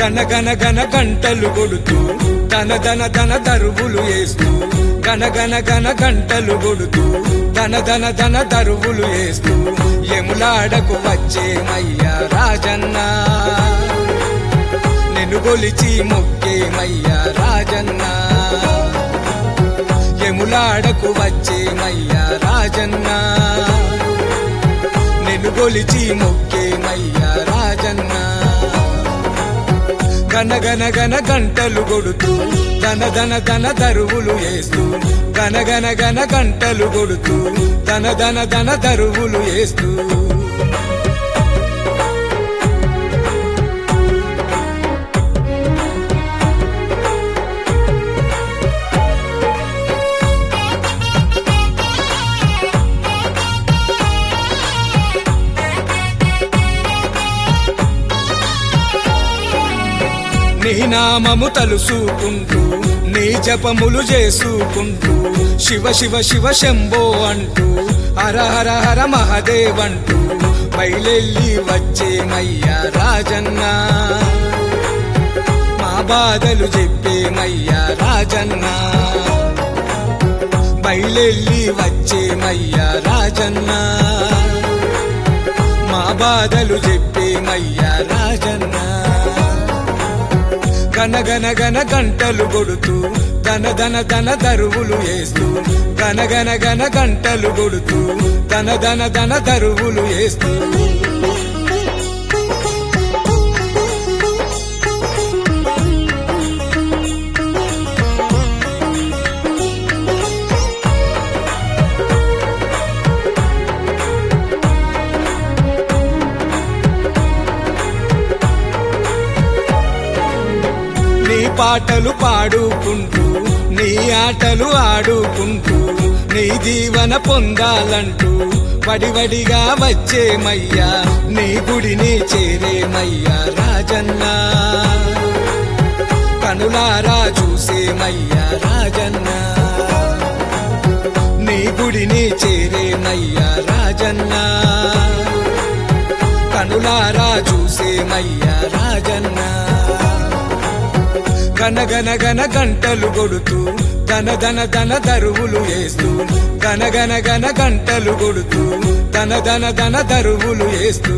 గన గన గన గంటలు కొడుతూ ధన ధన ధన దరువులు వేస్తూ గన గన గన గంటలు కొడుతూ ధన ధన ధన దరువులు వేస్తూ ఎములాడకు వచ్చేమయ్యా రాజన్న నిన్ను గొలిచి మొక్కేమయ్యా రాజన్న ఎములాడకు వచ్చేమయ్యా రాజన్న నిన్ను గొలిచి మొక్కేమయ్యా రాజన్న గన గన గన గంటలు కొడుతూ ధన ధన ధన దరువులు వేస్తూ గన గన గన గంటలు కొడుతూ ధన ధన ధన దరువులు వేస్తూ నీ నామము తలుసుకుంటూ నీ జపములు చేసుకుంటూ శివ శివ శివ శంభో అంటూ హర హర హర మహదేవ్ అంటూ బయలెల్లి వచ్చేమయ్యా రాజన్న మా బాధలు చెప్పేమయ్యా రాజన్న బయలెల్లి వచ్చేమయ్యా రాజన్న మా బాధలు చెప్పేమయ్యా రాజన్న గన గన గన గంటలు కొడుతూ ధన ధన ధన దరువులు వేస్తూ గన గన గన గంటలు కొడుతూ ధన ధన ధన దరువులు వేస్తూ నీ పాటలు పాడుకుంటూ నీ ఆటలు ఆడుకుంటూ నీ దీవన పొందాలంటూ వడివడిగా వచ్చేమయ్యా నీ గుడిని చేరేమయ్యా రాజన్న కనులారా చూసేమయ్యా రాజన్న నీ గుడిని చేరేమయ్యా రాజన్న కనులారా చూసేమయ్యా రాజన్న గన గన గన గంటలు కొడుతూ ధన ధన ధన దరువులు వేస్తూ గన గన గన గంటలు కొడుతూ ధన ధన ధన దరువులు వేస్తూ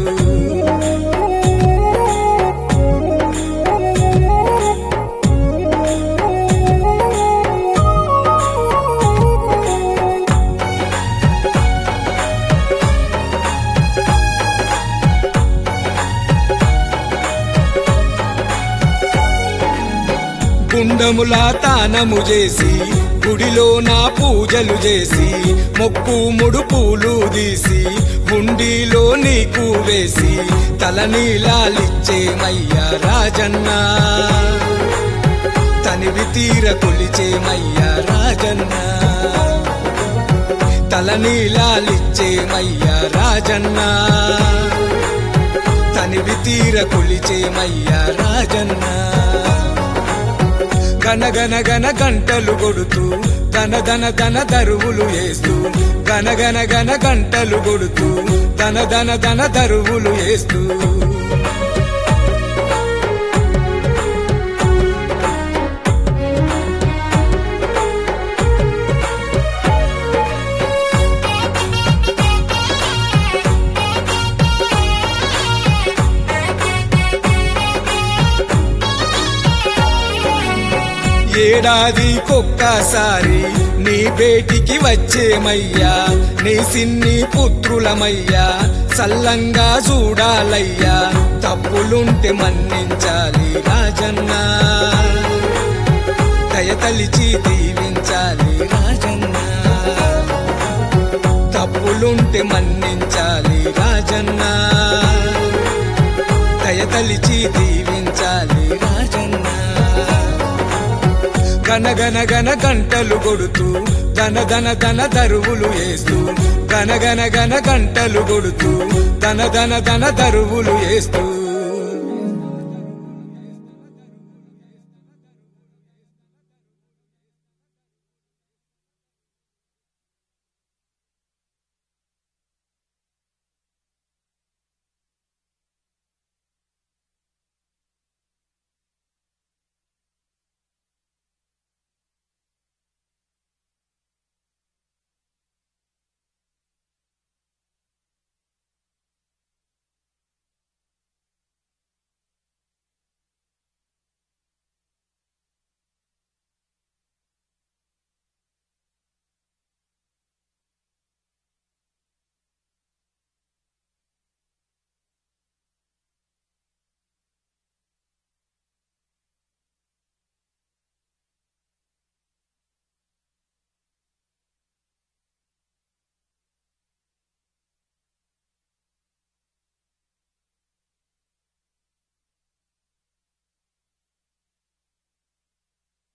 గుండములా తానము చేసి గుడిలో నా పూజలు చేసి మొక్కు ముడుపులు తీసి హుండీలో నీకు వేసి తలనీలాలిచ్చేమయ్యా రాజన్న తనివి తీర కొలిచేమయ్యా రాజన్న తలనీలాలిచ్చేమయ్యా రాజన్న తనివి తీర కొలిచేమయ్యా రాజన్న గన గన గన గంటలు కొడుతూ ధన ధన ధన దరువులు వేస్తూ గన గన గన గంటలు కొడుతూ ధన ధన ధన దరువులు వేస్తూ ఏడాదికొక్కసారి నీ బేటికి వచ్చేమయ్యా నీ సిన్ని పుత్రులమయ్యా సల్లంగా చూడాలయ్యా తప్పులుంటే మన్నించాలి రాజన్న దయతలిచి దీవించాలి రాజన్న తప్పులుంటే మన్నించాలి రాజన్న దయతలిచి దీవించాలి రాజన్న గన గన గన గంటలు కొడుతూ ధన ధన ధన దరువులు వేస్తూ గన గన గన గంటలు కొడుతూ ధన ధన ధన దరువులు వేస్తూ